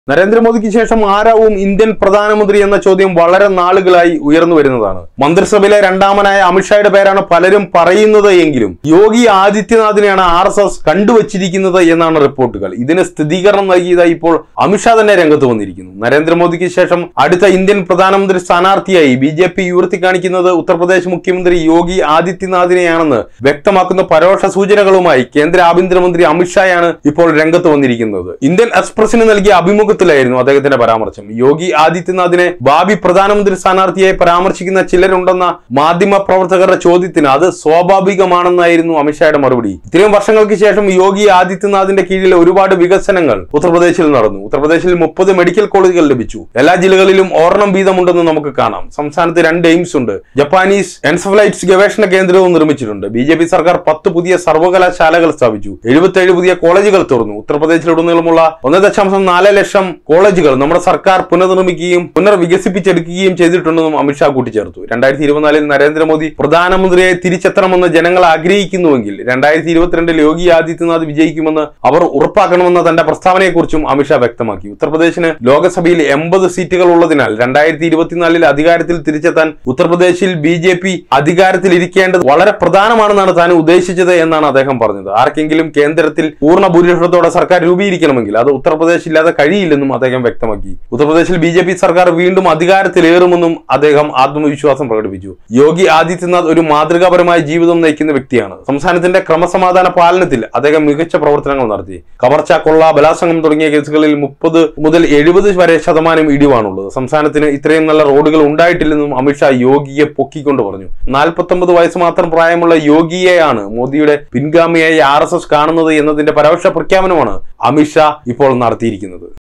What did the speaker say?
നരേന്ദ്രമോദിക്ക് ശേഷം ആരാവും ഇന്ത്യൻ പ്രധാനമന്ത്രി എന്ന ചോദ്യം വളരെ നാളുകളായി ഉയർന്നു വരുന്നതാണ് മന്ത്രിസഭയിലെ രണ്ടാമനായ അമിത്ഷായുടെ പേരാണ് പലരും പറയുന്നത് എങ്കിലും യോഗി ആദിത്യനാഥിനെയാണ് ആർ എസ് എസ് കണ്ടുവച്ചിരിക്കുന്നത് എന്നാണ് റിപ്പോർട്ടുകൾ ഇതിന് സ്ഥിരീകരണം നൽകിയതായി ഇപ്പോൾ അമിത്ഷാ തന്നെ രംഗത്ത് വന്നിരിക്കുന്നു നരേന്ദ്രമോദിക്ക് ശേഷം അടുത്ത ഇന്ത്യൻ പ്രധാനമന്ത്രി സ്ഥാനാർത്ഥിയായി ബി ജെ പി ഉയർത്തി കാണിക്കുന്നത് ഉത്തർപ്രദേശ് മുഖ്യമന്ത്രി യോഗി ആദിത്യനാഥിനെയാണെന്ന് വ്യക്തമാക്കുന്ന പരോക്ഷ സൂചനകളുമായി കേന്ദ്ര ആഭ്യന്തരമന്ത്രി അമിത്ഷായാണ് ഇപ്പോൾ രംഗത്ത് വന്നിരിക്കുന്നത് ഇന്ത്യൻ എക്സ്പ്രസിന് നൽകിയ അഭിമുഖത്തിലായിരുന്നു അദ്ദേഹത്തിന്റെ പരാമർശം യോഗി ആദിത്യനാഥിനെ ഭാവി പ്രധാനമന്ത്രി സ്ഥാനാർത്ഥിയായി പരാമർശിക്കുന്ന ചിലരുണ്ടെന്ന മാധ്യമ പ്രവർത്തകരുടെ ചോദ്യത്തിന് അത് സ്വാഭാവികമാണെന്നായിരുന്നു അമിത്ഷായുടെ മറുപടി ഇത്രയും വർഷങ്ങൾക്ക് ശേഷം യോഗി ആദിത്യനാഥിന്റെ കീഴിൽ ഒരുപാട് വികസനങ്ങൾ ഉത്തർപ്രദേശിൽ നടന്നു ഉത്തർപ്രദേശിൽ മുപ്പത് മെഡിക്കൽ കോളേജുകൾ ലഭിച്ചു എല്ലാ ജില്ലകളിലും ഒരെണ്ണം വീതമുണ്ടെന്ന് നമുക്ക് കാണാം സംസ്ഥാനത്ത് രണ്ട് എയിംസ് ഉണ്ട് ജപ്പാനീസ് എൻസഫലൈറ്റ്സ് ഗവേഷണ കേന്ദ്രവും നിർമ്മിച്ചിട്ടുണ്ട് ബി ജെ പി സർക്കാർ പത്ത് പുതിയ സർവകലാശാലകൾ സ്ഥാപിച്ചു എഴുപത്തേഴ് പുതിയ കോളേജുകൾ തുറന്നു ഉത്തർപ്രദേശിലുടനീളമുള്ള ഒന്ന് ദശാംശം നാല് ലക്ഷം കോളേജുകൾ നമ്മുടെ സർക്കാർ പുനർനിർമ്മിക്കുകയും പുനർവികസിപ്പിച്ചെടുക്കുകയും ചെയ്തിട്ടുണ്ടെന്നും അമിത്ഷാ കൂട്ടിച്ചേർത്തു രണ്ടായിരത്തി ഇരുപത്തിനാലിൽ നരേന്ദ്രമോദി പ്രധാനമന്ത്രിയായി തിരിച്ചെത്തണമെന്ന് ജനങ്ങൾ ആഗ്രഹിക്കുന്നുവെങ്കിൽ രണ്ടായിരത്തി ഇരുപത്തിരണ്ടിൽ യോഗി ആദിത്യനാഥ് വിജയിക്കുമെന്ന് അവർ ഉറപ്പാക്കണമെന്ന തന്റെ പ്രസ്താവനയെക്കുറിച്ചും അമിത്ഷാ വ്യക്തമാക്കി ഉത്തർപ്രദേശിന് ലോക്സഭയിൽ എൺപത് സീറ്റുകൾ ഉള്ളതിനാൽ രണ്ടായിരത്തി ഇരുപത്തിനാലിൽ അധികാരത്തിൽ തിരിച്ചെത്താൻ ഉത്തർപ്രദേശിൽ ബി ജെ പി അധികാരത്തിലിരിക്കേണ്ടത് വളരെ പ്രധാനമാണെന്നാണ് താൻ ഉദ്ദേശിച്ചത് എന്നാണ് അദ്ദേഹം പറഞ്ഞത് ആർക്കെങ്കിലും കേന്ദ്രത്തിൽ പൂർണ്ണ ഭൂരിപക്ഷത്തോടെ സർക്കാർ രൂപീകരിക്കണമെങ്കിൽ അത് ഉത്തർപ്രദേശ് ഇല്ലാതെ കഴിയില്ലെന്നും അദ്ദേഹം വ്യക്തമാക്കി ഉത്തർപ്രദേശിൽ ബി ജെ പി സർക്കാർ വീണ്ടും അധികാരത്തിലേറുമെന്നും അദ്ദേഹം ആത്മവിശ്വാസം പ്രകടിപ്പിച്ചു യോഗി ആദിത്യനാഥ് ഒരു മാതൃകാപരമായ ജീവിതം നയിക്കുന്ന വ്യക്തിയാണ് സംസ്ഥാനത്തിന്റെ ക്രമസമാധാന പാലനത്തിൽ അദ്ദേഹം മികച്ച പ്രവർത്തനങ്ങൾ നടത്തി കവർച്ച കൊള്ള ബലാത്സംഗം തുടങ്ങിയ കേസുകളിൽ മുപ്പത് മുതൽ എഴുപത് വരെ ശതമാനം ഇടിവാണുള്ളത് സംസ്ഥാനത്തിന് ഇത്രയും നല്ല റോഡുകൾ ഉണ്ടായിട്ടില്ലെന്നും അമിത്ഷാ യോഗിയെ പൊക്കിക്കൊണ്ട് പറഞ്ഞു നാൽപ്പത്തൊമ്പത് വയസ്സ് മാത്രം പ്രായമുള്ള യോഗിയെയാണ് മോദിയുടെ പിൻഗാമിയായി ആർ കാണുന്നത് എന്നതിന്റെ പരോക്ഷ പ്രഖ്യാപനമാണ് അമിത്ഷാ ഇപ്പോൾ നടത്തിയിരിക്കുന്നത്